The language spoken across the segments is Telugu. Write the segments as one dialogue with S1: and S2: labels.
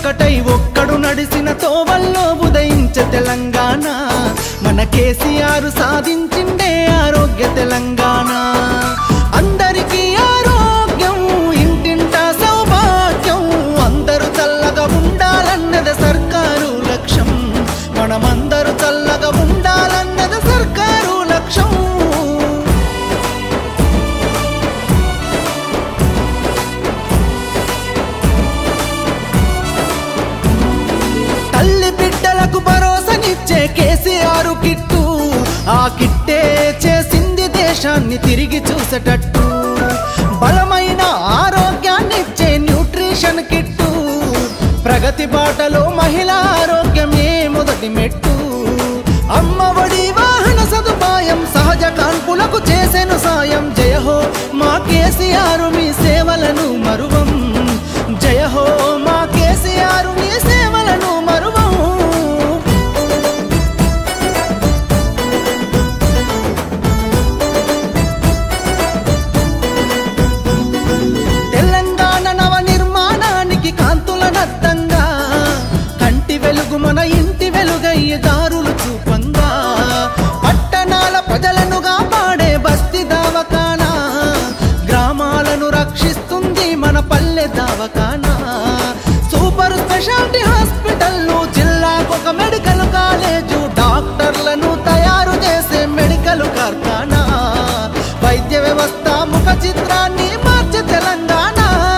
S1: ఒక్కటై ఒక్కడు నడిసిన తోవల్లో ఉదయించే తెలంగాణ మన కేసీఆర్ సాధించిండే ఆరోగ్య తెలంగాణ అందరికీ ఆరోగ్యం ఇంటింటా సౌభాగ్యం అందరూ చల్లగా ఉండాలన్నది సర్కారు లక్ష్యం మనమందరూ చల్లగా ఉండాలన్నది సర్కారు లక్ష్యం తల్లి బిడ్డలకు భరోసానిచ్చే కేసీఆర్ కిట్టు ఆ కిట్టే చేసింది దేశాన్ని తిరిగి చూసేటట్టు బలమైన ఆరోగ్యాన్నిచ్చే న్యూట్రిషన్ కిట్టు ప్రగతి బాటలో మహిళా ఆరోగ్యమే మొదటి మెట్టు అమ్మఒడి వాహన సదుపాయం సహజ కాన్పులకు చేసెను సాయం జయహో మా కేసీఆర్ మీ సేవలను మరువం జయహో మా కేసీఆర్ మీ సేవలను మరువం తెలంగాణ నవ నిర్మాణానికి కాంతుల నద్దంగా కంటి వెలుగు మన ఇంటి వెలుగయ్యే దారులు చూపంగా పట్టణాల ప్రజలను కాపాడే బస్తి దావకానా గ్రామాలను రక్షిస్తుంది మన పల్లె దావకానా సూపర్ స్పెషాలిటీ హాస్పిటల్ను జిల్లాకొక మెడికల్ కాలేజు డాక్టర్లను తయారు చేసే మెడికల్ కార్ఖానా వైద్య వ్యవస్థ ముఖ చిత్రాన్ని మార్చే తెలంగాణ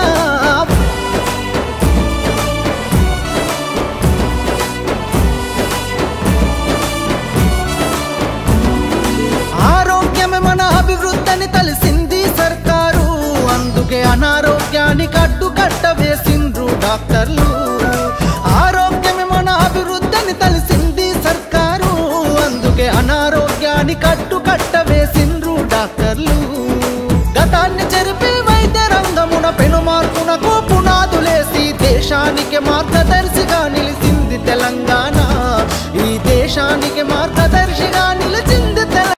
S1: ఆరోగ్యమే మన అభివృద్ధిని తెలిసింది సర్కారు అందుకే అనారోగ్యానికి అడ్డుకట్ట వేసిండ్రు డాక్టర్లు ఆరోగ్యమే మన అభివృద్ధిని తెలిసింది సర్కారు అందుకే అనారోగ్యానికి అడ్డుకట్ట వేసిండ్రు డాక్టర్లు గతాన్ని చెరిపి వైద్య రంగమున పెను మార్పునకు పునాదులేసి దేశానికి మార్గదర్శిగా నిలిచింది తెలంగాణ ఈ దేశానికి మార్గదర్శిగా